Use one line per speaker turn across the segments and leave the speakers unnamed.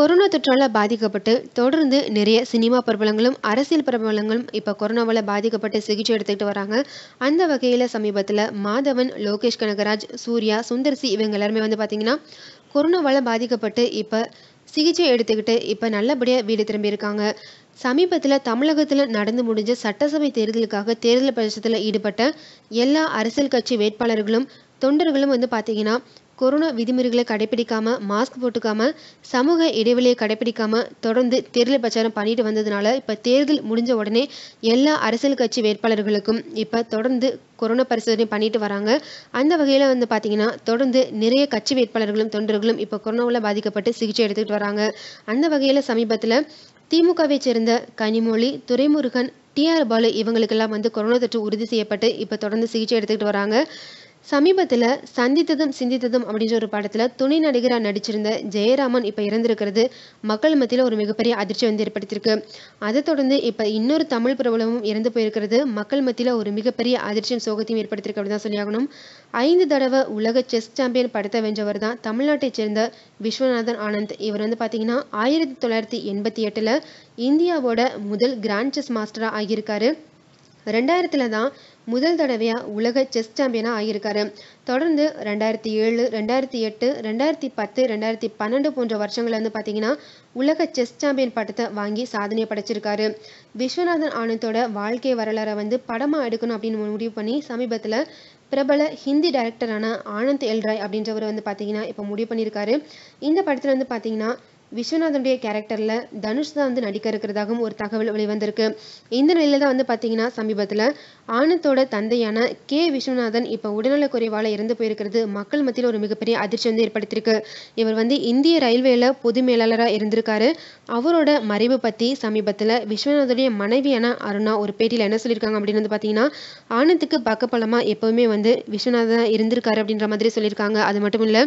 corona தொற்றால பாதிக்கப்பட்டு தொடர்ந்து நிறைய சினிமா பிரபலங்களும் அரசியல் பிரபலங்களும் இப்போ கொரோனாவால் பாதிக்கப்பட்டு சிகிச்சை எடுத்துக்கிட்டு வராங்க அந்த வகையில் சமீபத்தில் மாதவன் லோகேஷ் கனகராஜ் சூர்யா சுந்தர்சி இவங்க எல்லாருமே வந்து பார்த்தீங்கன்னா கொரோனாவால் பாதிக்கப்பட்டு இப்போ சிகிச்சை எடுத்துக்கிட்டு இப்போ நல்லபடியாக வீடு திரும்பியிருக்காங்க சமீபத்தில் தமிழகத்தில் நடந்து முடிஞ்ச சட்டசபை தேர்தலுக்காக தேர்தல் பிரச்சாரத்தில் ஈடுபட்ட எல்லா அரசியல் கட்சி வேட்பாளர்களும் தொண்டர்களும் வந்து பார்த்தீங்கன்னா கொரோனா விதிமுறைகளை கடைபிடிக்காம மாஸ்க் போட்டுக்காம சமூக இடைவெளியை கடைபிடிக்காம தொடர்ந்து தேர்தல் பிரச்சாரம் பண்ணிட்டு வந்ததுனால இப்போ தேர்தல் முடிஞ்ச உடனே எல்லா அரசியல் கட்சி வேட்பாளர்களுக்கும் இப்போ தொடர்ந்து கொரோனா பரிசோதனை பண்ணிட்டு வராங்க அந்த வகையில் வந்து பார்த்தீங்கன்னா தொடர்ந்து நிறைய கட்சி வேட்பாளர்களும் தொண்டர்களும் இப்போ கொரோனாவில் பாதிக்கப்பட்டு சிகிச்சை எடுத்துக்கிட்டு வராங்க அந்த வகையில் சமீபத்தில் திமுகவை சேர்ந்த கனிமொழி துரைமுருகன் டிஆர் பாலு இவங்களுக்கெல்லாம் வந்து கொரோனா தொற்று உறுதி செய்யப்பட்டு இப்போ தொடர்ந்து சிகிச்சை எடுத்துக்கிட்டு வராங்க சமீபத்தில் சந்தித்ததும் சிந்தித்ததும் அப்படின்ற ஒரு படத்தில் துணை நடிகராக நடிச்சிருந்த ஜெயராமன் இப்போ இறந்திருக்கிறது மக்கள் மத்தியில் ஒரு மிகப்பெரிய அதிர்ச்சி வந்து ஏற்படுத்தியிருக்கு அதை தொடர்ந்து இப்போ இன்னொரு தமிழ் பிரபலமும் இறந்து போயிருக்கிறது மக்கள் மத்தியில் ஒரு மிகப்பெரிய அதிர்ச்சியும் சோகத்தையும் ஏற்படுத்தியிருக்கு அப்படின்னு தான் சொல்லியாகணும் ஐந்து தடவை உலக செஸ் சாம்பியன் படத்தை வென்றவர் தான் தமிழ்நாட்டைச் சேர்ந்த விஸ்வநாதன் ஆனந்த் இவர் வந்து பார்த்தீங்கன்னா ஆயிரத்தி தொள்ளாயிரத்தி எண்பத்தி எட்டில் இந்தியாவோட முதல் கிராண்ட் செஸ் மாஸ்டராக ஆகியிருக்காரு ரெண்டாயிரத்தில் தான் முதல் தடவையாக உலக செஸ் சாம்பியனாக ஆகியிருக்காரு தொடர்ந்து ரெண்டாயிரத்தி ஏழு ரெண்டாயிரத்தி எட்டு ரெண்டாயிரத்தி பத்து ரெண்டாயிரத்தி பன்னெண்டு போன்ற வருஷங்களில் வந்து பார்த்தீங்கன்னா உலக செஸ் சாம்பியன் பட்டத்தை வாங்கி சாதனை படைச்சிருக்காரு விஸ்வநாதன் ஆனந்தோட வாழ்க்கை வரலாறை வந்து படமாக எடுக்கணும் அப்படின்னு முடிவு பண்ணி சமீபத்தில் பிரபல ஹிந்தி டைரக்டரான ஆனந்த் எல்ராய் அப்படின்றவர் வந்து பார்த்தீங்கன்னா இப்போ முடிவு பண்ணியிருக்காரு இந்த படத்தில் வந்து பார்த்தீங்கன்னா விஸ்வநாதனுடைய கேரக்டரில் தனுஷ் தான் வந்து நடிக்க இருக்கிறதாகவும் ஒரு தகவல் வெளிவந்திருக்கு இந்த நிலையில தான் வந்து பார்த்தீங்கன்னா சமீபத்தில் ஆனந்தோட தந்தையான கே விஸ்வநாதன் இப்போ உடல்நலக் குறைவால் இறந்து போயிருக்கிறது மக்கள் மத்தியில் ஒரு மிகப்பெரிய அதிர்ச்சி வந்து ஏற்படுத்தியிருக்கு இவர் வந்து இந்திய ரயில்வேல பொது மேலாளராக இருந்திருக்காரு அவரோட மறைவு பற்றி சமீபத்தில் விஸ்வநாதனுடைய மனைவியான அருணா ஒரு பேட்டியில் என்ன சொல்லியிருக்காங்க அப்படின்னு வந்து பார்த்தீங்கன்னா ஆனந்துக்கு பக்கபலமாக எப்போவுமே வந்து விஸ்வநாதன் இருந்திருக்காரு அப்படின்ற மாதிரி சொல்லியிருக்காங்க அது மட்டும் இல்லை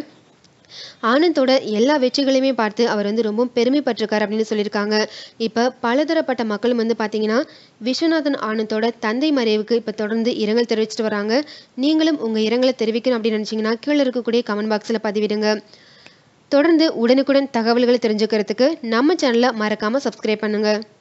ஆனந்தோட எல்லா வெற்றிகளையுமே பார்த்து அவர் வந்து ரொம்ப பெருமைப்பட்டிருக்காரு அப்படின்னு சொல்லியிருக்காங்க இப்போ பலதரப்பட்ட மக்களும் வந்து பார்த்தீங்கன்னா விஸ்வநாதன் ஆனந்தோட தந்தை மறைவுக்கு இப்போ தொடர்ந்து இரங்கல் தெரிவிச்சிட்டு வராங்க நீங்களும் உங்கள் இரங்கலை தெரிவிக்கணும் அப்படின்னு நினச்சிங்கன்னா கீழே இருக்கக்கூடிய கமெண்ட் பாக்ஸில் பதிவிடுங்க தொடர்ந்து உடனுக்குடன் தகவல்களை தெரிஞ்சுக்கிறதுக்கு நம்ம சேனலை மறக்காமல் சப்ஸ்கிரைப் பண்ணுங்கள்